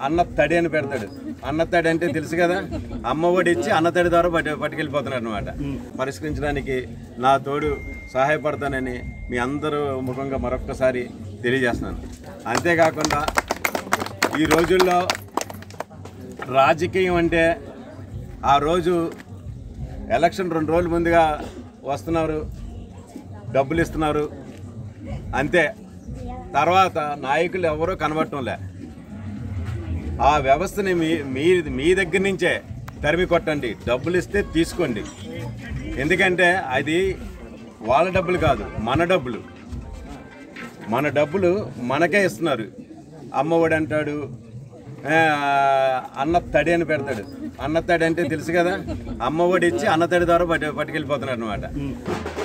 అన్న తడి అని పెడతాడు అన్న తడి అంటే తెలుసు కదా అమ్మ ఒడి ఇచ్చి అన్న తడి ద్వారా పట్టు పట్టుకెళ్ళిపోతున్నాడు అనమాట పరిష్కరించడానికి నా తోడు సహాయపడతానని మీ అందరూ ముఖంగా మరొక్కసారి తెలియజేస్తున్నాను అంతేకాకుండా ఈ రోజుల్లో రాజకీయం అంటే ఆ రోజు ఎలక్షన్ రెండు రోజుల ముందుగా వస్తున్నారు డబ్బులు ఇస్తున్నారు అంతే తర్వాత నాయకులు ఎవరూ కనబడటంలే ఆ వ్యవస్థని మీ మీ మీ దగ్గర నుంచే తరిమి కొట్టండి డబ్బులు ఇస్తే తీసుకోండి ఎందుకంటే అది వాళ్ళ డబ్బులు కాదు మన డబ్బులు మన డబ్బులు మనకే ఇస్తున్నారు అమ్మఒడి అంటాడు ఆ, అన్న తడి అని పెడతాడు అన్న తడి అంటే తెలుసు కదా అమ్మఒడి ఇచ్చి అన్న తడి ద్వారా పట్టు పట్టుకెళ్ళిపోతున్నాడు అనమాట